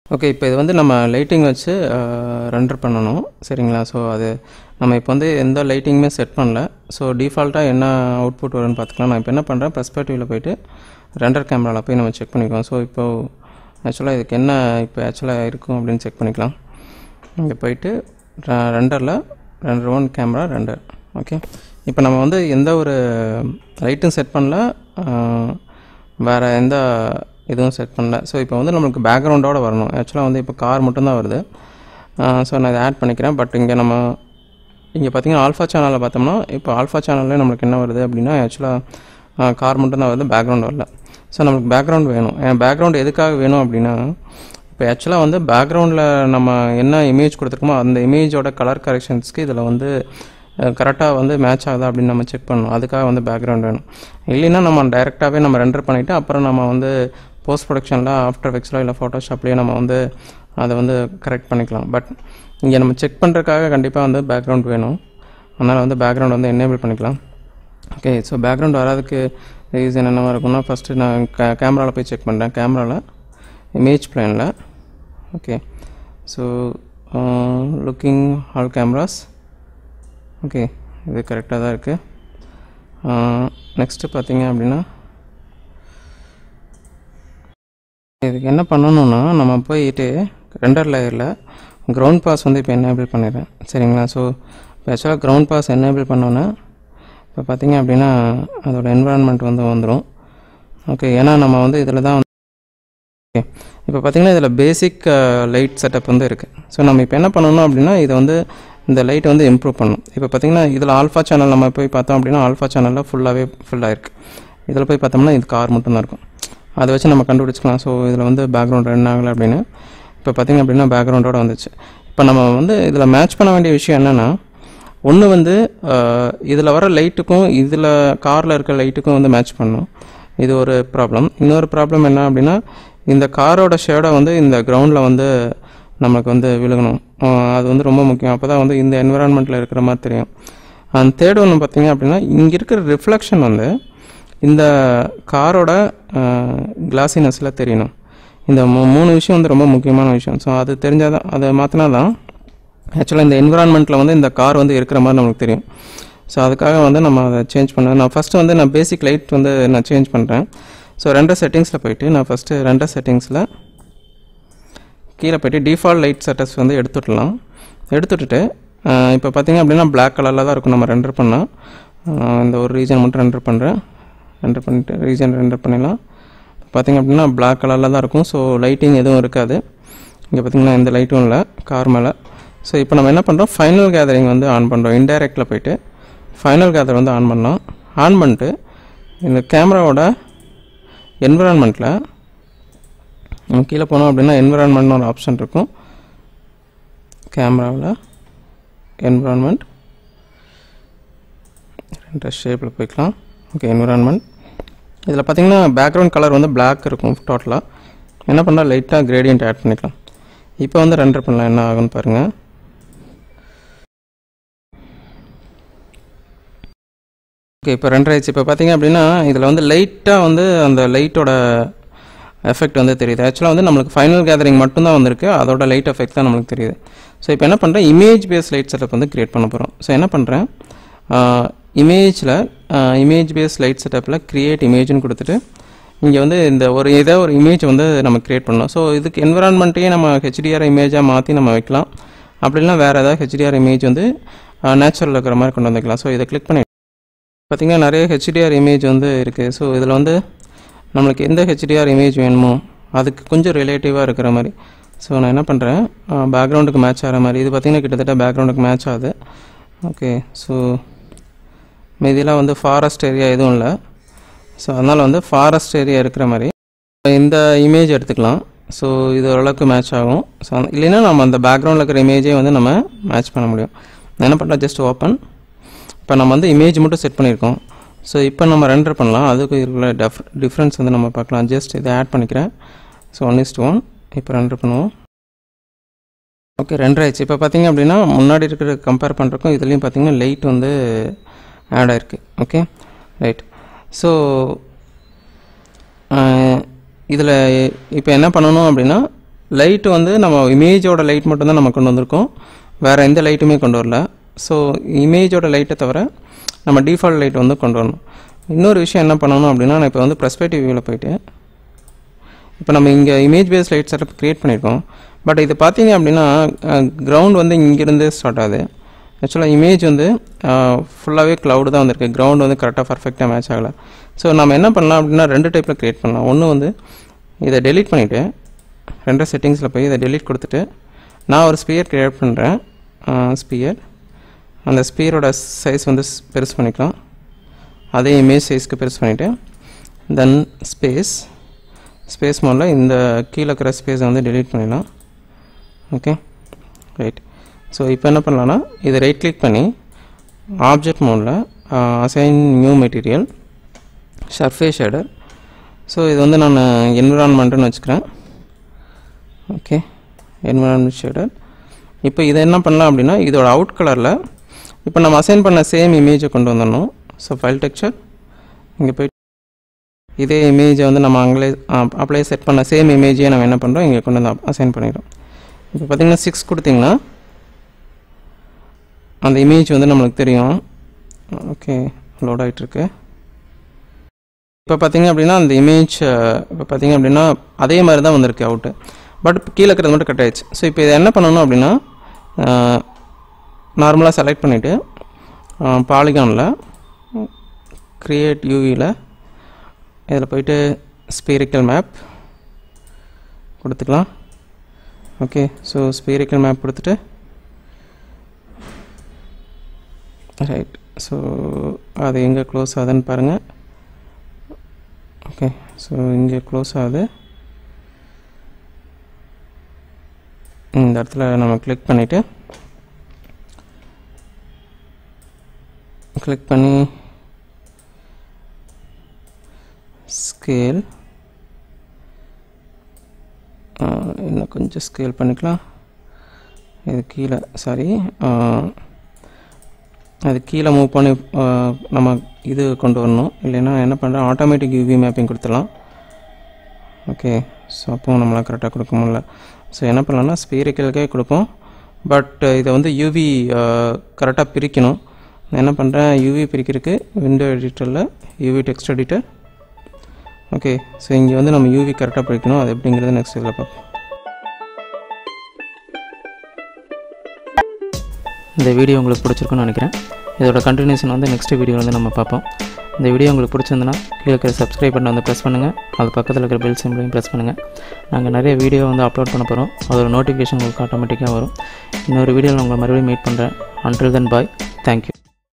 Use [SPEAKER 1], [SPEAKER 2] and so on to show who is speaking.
[SPEAKER 1] okay இப்போ இது வந்து நம்ம லைட்டிங் வச்சு ரெண்டர் பண்ணணும் சரிங்களா ஸோ அது நம்ம இப்போ வந்து எந்த லைட்டிங்குமே செட் பண்ணல ஸோ டிஃபால்ட்டாக என்ன அவுட்புட் வரும்னு பார்த்துக்கலாம் நான் இப்போ என்ன பண்ணுறேன் பெர்ஸ்பெக்டிவில் போயிட்டு ரெண்டர் கேமராவில் போய் நம்ம செக் பண்ணிக்கலாம் ஸோ இப்போ ஆக்சுவலாக இதுக்கு என்ன இப்போ ஆக்சுவலாக இருக்கும் அப்படின்னு செக் பண்ணிக்கலாம் இங்கே போயிட்டு ரெண்டரில் render one camera render okay இப்போ நம்ம வந்து எந்த ஒரு லைட்டும் செட் பண்ணல வேறு எந்த இதுவும் செட் பண்ணல ஸோ இப்போ வந்து நம்மளுக்கு பேக்ரவுண்டோடு வரணும் ஆக்சுவலாக வந்து இப்போ கார் மட்டும்தான் வருது ஸோ நான் இதை ஆட் பண்ணிக்கிறேன் பட் இங்கே நம்ம இங்கே பார்த்தீங்கன்னா ஆல்ஃபா சேனலில் பார்த்தோம்னா இப்போ ஆல்ஃபா சேனலில் நம்மளுக்கு என்ன வருது அப்படின்னா ஆக்சுவலாக கார் மட்டும்தான் வருது பேக்ரவுண்ட் வரல ஸோ நம்மளுக்கு பேக்ரவுண்ட் வேணும் ஏன் பேக்ரவுண்ட் எதுக்காக வேணும் அப்படின்னா இப்போ ஆக்சுவலாக வந்து பேக்ரவுண்டில் நம்ம என்ன இமேஜ் கொடுத்துருக்கோமோ அந்த இமேஜோட கலர் கரெக்ஷன்ஸ்க்கு இதில் வந்து கரெக்டாக வந்து மேட்ச் ஆகுதா அப்படின்னு நம்ம செக் பண்ணணும் அதுக்காக வந்து பேக்ரவுண்ட் வேணும் இல்லைன்னா நம்ம டைரெக்டாகவே நம்ம ரெண்டர் பண்ணிவிட்டு அப்புறம் நம்ம வந்து போஸ்ட் ப்ரொடக்ஷனில் ஆஃப்டர் எஃபெக்ட்ஸில் இல்லை ஃபோட்டோஷாப்லேயே நம்ம வந்து அதை வந்து கரெக்ட் பண்ணிக்கலாம் பட் இங்கே நம்ம செக் பண்ணுறதுக்காக கண்டிப்பாக வந்து பேக்ரவுண்ட் வேணும் அதனால் வந்து பேக்ரவுண்ட் வந்து என்னேபிள் பண்ணிக்கலாம் ஓகே ஸோ பேக்ரவுண்ட் வராதுக்கு ரீசன் என்னவாக இருக்கும்னா ஃபஸ்ட்டு நான் கே கேமராவில் போய் செக் பண்ணுறேன் கேமராவில் இமேஜ் பிளானில் okay so looking all cameras okay இது கரெக்டாக தான் இருக்குது நெக்ஸ்ட்டு பார்த்தீங்க அப்படின்னா இதுக்கு என்ன பண்ணணும்னா நம்ம போயிட்டு ரெண்டர் லேயரில் கிரவுண்ட் பாஸ் வந்து இப்போ எனேபிள் பண்ணிடுறேன் சரிங்களா ஸோ இப்போ ஆக்சுவலாக கிரவுண்ட் பாஸ் எனேபிள் பண்ணோன்னே இப்போ பார்த்தீங்க அப்படின்னா அதோட என்விரான்மெண்ட் வந்து வந்துடும் ஓகே ஏன்னா நம்ம வந்து இதில் தான் ஓகே இப்போ பார்த்தீங்கன்னா இதில் பேசிக் லைட் செட்டப் வந்து இருக்குது ஸோ நம்ம இப்போ என்ன பண்ணணும் அப்படின்னா இதை வந்து இந்த லைட்டை வந்து இம்ப்ரூவ் பண்ணணும் இப்போ பார்த்தீங்கன்னா இதில் ஆல்ஃபா சேனல் நம்ம போய் பார்த்தோம் அப்படின்னா ஆல்ஃபா சேனலில் ஃபுல்லாகவே ஃபுல்லாக இருக்குது இதில் போய் பார்த்தோம்னா இது கார் மட்டும்தான் இருக்கும் அதை வச்சு நம்ம கண்டுபிடிச்சிக்கலாம் ஸோ இதில் வந்து பேக்ரவுண்ட் ரன் ஆகலை அப்படின்னு இப்போ பார்த்திங்க அப்படின்னா பேக்ரவுண்டோட வந்துச்சு இப்போ நம்ம வந்து இதில் மேட்ச் பண்ண வேண்டிய விஷயம் என்னென்னா ஒன்று வந்து இதில் வர லைட்டுக்கும் இதில் காரில் இருக்க லைட்டுக்கும் வந்து மேட்ச் பண்ணணும் இது ஒரு ப்ராப்ளம் இன்னொரு ப்ராப்ளம் என்ன அப்படின்னா இந்த காரோட ஷேடை வந்து இந்த கிரவுண்டில் வந்து நமக்கு வந்து விழுகணும் அது வந்து ரொம்ப முக்கியம் அப்போ தான் வந்து இந்த என்விரான்மெண்ட்டில் இருக்கிற மாதிரி தெரியும் அண்ட் தேர்ட் ஒன்று பார்த்தீங்க அப்படின்னா இங்கே இருக்கிற ரிஃப்ளெக்ஷன் வந்து இந்த காரோட கிளாசினஸில் தெரியணும் இந்த மூ மூணு விஷயம் வந்து ரொம்ப முக்கியமான விஷயம் ஸோ அது தெரிஞ்சால் தான் அதை மாற்றினா தான் ஆக்சுவலாக இந்த என்விரான்மெண்ட்டில் வந்து இந்த கார் வந்து இருக்கிற மாதிரி நமக்கு தெரியும் ஸோ அதுக்காக வந்து நம்ம அதை சேஞ்ச் பண்ணேன் நான் ஃபஸ்ட்டு வந்து நான் பேசிக் லைட் வந்து நான் சேஞ்ச் பண்ணுறேன் ஸோ ரெண்டு செட்டிங்ஸில் போயிட்டு நான் ஃபஸ்ட்டு ரெண்டு செட்டிங்ஸில் கீழே போய்ட்டு டிஃபால்ட் லைட் செட்டப்ஸ் வந்து எடுத்துடலாம் எடுத்துட்டு இப்போ பார்த்தீங்க அப்படின்னா பிளாக் கலரில் தான் இருக்கும் நம்ம ரெண்டர் பண்ணால் இந்த ஒரு ரீஜன் மட்டும் ரெண்டர் பண்ணுறேன் ரெண்டர் பண்ணிட்டு ரீஜன் ரெண்டர் பண்ணிடலாம் பார்த்திங்க அப்படின்னா பிளாக் கலரில் தான் இருக்கும் ஸோ லைட்டிங் எதுவும் இருக்காது இங்கே பார்த்திங்கன்னா எந்த லைட்டும் இல்லை கார் மேலே ஸோ இப்போ நம்ம என்ன பண்ணுறோம் ஃபைனல் கேதரிங் வந்து ஆன் பண்ணுறோம் இன்டைரக்டில் போயிட்டு ஃபைனல் கேதர் வந்து ஆன் பண்ணலாம் ஆன் பண்ணிட்டு இந்த கேமராவோட என்விரான்மெண்ட்டில் நம்ம கீழே போனோம் அப்படின்னா என்விரான்மெண்ட்னு ஒரு ஆப்ஷன் இருக்கும் கேமராவில் என்விரான்மெண்ட் ரெண்டு ஷேப்பில் போய்க்கலாம் ஓகே என்விரான்மெண்ட் இதில் பார்த்தீங்கன்னா பேக்ரவுண்ட் கலர் வந்து பிளாக் இருக்கும் டோட்டலாக என்ன பண்ணால் லைட்டாக கிரேடியன்ட் ஆட் பண்ணிக்கலாம் இப்போ வந்து ரெண்டர் பண்ணலாம் என்ன ஆகுன்னு பாருங்கள் ஓகே இப்போ ரெண்டர் ஆயிடுச்சு இப்போ பார்த்தீங்க அப்படின்னா இதில் வந்து லைட்டாக வந்து அந்த லைட்டோட எஃபெக்ட் வந்து தெரியுது ஆக்சுவலாக வந்து நம்மளுக்கு ஃபைனல் கேதரிங் மட்டும்தான் வந்திருக்கு அதோட லைட் எஃபெக்ட் தான் நம்மளுக்கு தெரியுது ஸோ இப்போ என்ன பண்ணுறேன் இமேஜ் பேஸ் லைட் செட்டப் வந்து க்ரியேட் பண்ண போகிறோம் ஸோ என்ன பண்ணுறேன் இமேஜில் இமேஜ் பேஸ் லைட் செட்டப்பில் க்ரியேட் இமேஜ்னு கொடுத்துட்டு இங்கே வந்து இந்த ஒரு ஏதோ ஒரு இமேஜ் வந்து நம்ம க்ரியேட் பண்ணலாம் ஸோ இதுக்கு என்விரான்மெண்ட்டையே நம்ம ஹெச்டிஆர் இமேஜாக மாற்றி நம்ம வைக்கலாம் அப்படின்னா வேறு ஏதாவது ஹெச்டிஆர் இமேஜ் வந்து நேச்சுரல் இருக்கிற மாதிரி கொண்டு வந்துக்கலாம் ஸோ இதை கிளிக் பண்ணி பார்த்திங்கன்னா நிறைய ஹெச்டிஆர் இமேஜ் வந்து இருக்குது ஸோ இதில் வந்து நம்மளுக்கு எந்த ஹெச்டிஆர் இமேஜ் வேணுமோ அதுக்கு கொஞ்சம் ரிலேட்டிவாக இருக்கிற மாதிரி ஸோ நான் என்ன பண்ணுறேன் பேக்ரவுண்டுக்கு மேட்ச் ஆகிற மாதிரி இது பார்த்திங்கன்னா கிட்டத்தட்ட பேக்ரவுண்டுக்கு மேட்ச் ஆகுது ஓகே ஸோ மீதியெல்லாம் வந்து ஃபாரஸ்ட் ஏரியா எதுவும் இல்லை ஸோ அதனால் வந்து ஃபாரஸ்ட் ஏரியா இருக்கிற மாதிரி இந்த இமேஜ் எடுத்துக்கலாம் ஸோ இது ஓரளவுக்கு மேட்ச் ஆகும் ஸோ இல்லைன்னா நம்ம அந்த பேக்ரவுண்டில் இருக்கிற இமேஜே வந்து நம்ம மேட்ச் பண்ண முடியும் நான் என்ன பண்ணுறேன் ஜஸ்ட் ஓப்பன் இப்போ நம்ம வந்து இமேஜ் மட்டும் செட் பண்ணியிருக்கோம் ஸோ இப்போ நம்ம ரெண்டர் பண்ணலாம் அதுக்கு இருக்கிற டெஃப் டிஃப்ரென்ஸ் வந்து நம்ம பார்க்கலாம் ஜஸ்ட் இதை ஆட் பண்ணிக்கிறேன் ஸோ ஒன் இஸ்ட் ஒன் இப்போ ரெண்டர் பண்ணுவோம் ஓகே ரெண்டர் ஆயிடுச்சு இப்போ பார்த்தீங்க அப்படின்னா முன்னாடி இருக்கிற கம்பேர் பண்ணுறக்கும் இதுலேயும் பார்த்தீங்கன்னா லைட் வந்து ஆட் ஆயிருக்கு ஓகே ரைட் ஸோ இதில் இப்போ என்ன பண்ணணும் அப்படின்னா லைட் வந்து நம்ம இமேஜோட லைட் மட்டும்தான் நம்ம கொண்டு வந்திருக்கோம் வேறு எந்த லைட்டுமே கொண்டு வரல ஸோ இமேஜோட லைட்டை தவிர நம்ம டிஃபால்ட் லைட் வந்து கொண்டு வரணும் இன்னொரு விஷயம் என்ன பண்ணணும் அப்படின்னா நான் இப்போ வந்து ப்ரெஸ்பெக்டிவ் வியூவில் போயிட்டு இப்போ நம்ம இங்கே image base light setup create பண்ணியிருக்கோம் பட் இது பார்த்தீங்க அப்படின்னா கிரவுண்ட் வந்து இங்கேருந்து ஸ்டார்ட் ஆகுது ஆக்சுவலாக இமேஜ் வந்து ஃபுல்லாகவே க்ளவுடு தான் வந்திருக்கு கிரவுண்ட் வந்து கரெக்டாக பர்ஃபெக்டாக மேட்ச் ஆகலை ஸோ நம்ம என்ன பண்ணலாம் அப்படின்னா ரெண்டு டைப்பில் க்ரியேட் பண்ணலாம் ஒன்று வந்து இதை டெலீட் பண்ணிவிட்டு ரெண்டு செட்டிங்ஸில் போய் இதை டெலீட் கொடுத்துட்டு நான் ஒரு ஸ்பியர் க்ரியேட் பண்ணுறேன் ஸ்பியர் அந்த ஸ்பியரோட சைஸ் வந்து ஸ்- பெருசு பண்ணிக்கலாம் அதே இமேஜ் சைஸ்க்கு பெருசு பண்ணிவிட்டு தென் ஸ்பேஸ் ஸ்பேஸ் மோடில் இந்த கீழே இருக்கிற ஸ்பேஸை வந்து delete பண்ணிடலாம் ஓகே ரைட் ஸோ இப்போ என்ன பண்ணலான்னா இதை ரைட் கிளிக் பண்ணி ஆப்ஜெக்ட் மோடில் assign new material surface shader so இது வந்து நான் என்விரான்மெண்ட்டுன்னு வச்சுக்கிறேன் ஓகே என்விரான்மெண்ட் ஷேடர் இப்போ இதை என்ன பண்ணலாம் அப்படின்னா இதோட அவுட் கலரில் இப்போ நம்ம அசைன் பண்ண சேம் இமேஜை கொண்டு வந்துடணும் ஸோ ஃபைல் டெக்ஸ்சர் இங்கே போய் இதே இமேஜை வந்து நம்ம அங்கே அப்ளை செட் பண்ண சேம் இமேஜையே நம்ம என்ன பண்ணுறோம் இங்கே கொண்டு வந்து அசைன் பண்ணிடுறோம் இப்போ பார்த்தீங்கன்னா சிக்ஸ் கொடுத்தீங்கன்னா அந்த இமேஜ் வந்து நம்மளுக்கு தெரியும் ஓகே லோட் ஆகிட்டுருக்கு இப்போ பார்த்தீங்க அப்படின்னா அந்த இமேஜ் இப்போ பார்த்தீங்க அப்படின்னா அதே மாதிரி தான் வந்திருக்கு அவுட்டு பட் கீழே இருக்கிறது மட்டும் கட் ஆயிடுச்சு ஸோ இப்போ இதை என்ன பண்ணணும் அப்படின்னா நார்மலாக செலக்ட் பண்ணிவிட்டு பாலிகானில் க்ரியேட் யூவியில் இதில் போயிட்டு ஸ்பீரிக்கல் மேப் கொடுத்துக்கலாம் ஓகே ஸோ ஸ்பீரிக்கல் மேப் கொடுத்துட்டு ரைட் ஸோ அது எங்கே க்ளோஸ் ஆகுதுன்னு பாருங்கள் ஓகே ஸோ இங்கே க்ளோஸ் ஆகுது இந்த இடத்துல நம்ம கிளிக் பண்ணிவிட்டு கிளிக் பண்ணி ஸ்கேல் இன்னும் கொஞ்சம் ஸ்கேல் பண்ணிக்கலாம் இது கீழே சாரி அது கீழே மூவ் பண்ணி ஆ, நம்ம இது கொண்டு வரணும் இல்லைன்னா என்ன பண்ணுறேன் ஆட்டோமேட்டிக் யூவி மேப்பிங் கொடுத்துடலாம் ஓகே ஸோ அப்பவும் நம்மளால் கரெக்டாக கொடுக்க முடியல ஸோ என்ன பண்ணலாம்னா ஸ்பீரிக்கலுக்கே கொடுப்போம் பட் இதை வந்து யூவி கரெக்டாக பிரிக்கணும் நான் என்ன பண்ணுறேன் யூவி பிரிக்கிறதுக்கு விண்டோ எடிட்டரில் UV text editor okay so இங்கே வந்து நம்ம யூவி கரெக்டாக பிரிக்கணும் அது எப்படிங்கிறது நெக்ஸ்ட் இதில் பார்ப்போம்
[SPEAKER 2] இந்த வீடியோ உங்களுக்கு பிடிச்சிருக்குன்னு நினைக்கிறேன் இதோட கண்டினியூஷன் வந்து நெக்ஸ்ட் வீடியோ வந்து நம்ம பார்ப்போம் இந்த வீடியோ உங்களுக்கு பிடிச்சிருந்துன்னா கீழே இருக்கிற சப்ஸ்கிரைப் பட்டன் வந்து ப்ரெஸ் பண்ணுங்கள் அது பக்கத்தில் இருக்கிற பெல் சிம்பிளையும் ப்ரெஸ் பண்ணுங்கள் நாங்கள் நிறைய வீடியோ வந்து அப்லோட் பண்ண போகிறோம் அதோட நோட்டிஃபிகேஷன் உங்களுக்கு ஆட்டோமேட்டிக்காக வரும் இன்னொரு வீடியோவில் உங்களை மறுபடியும் மீட் பண்ணுறேன் அன்டில் தென் பாய் தேங்க்யூ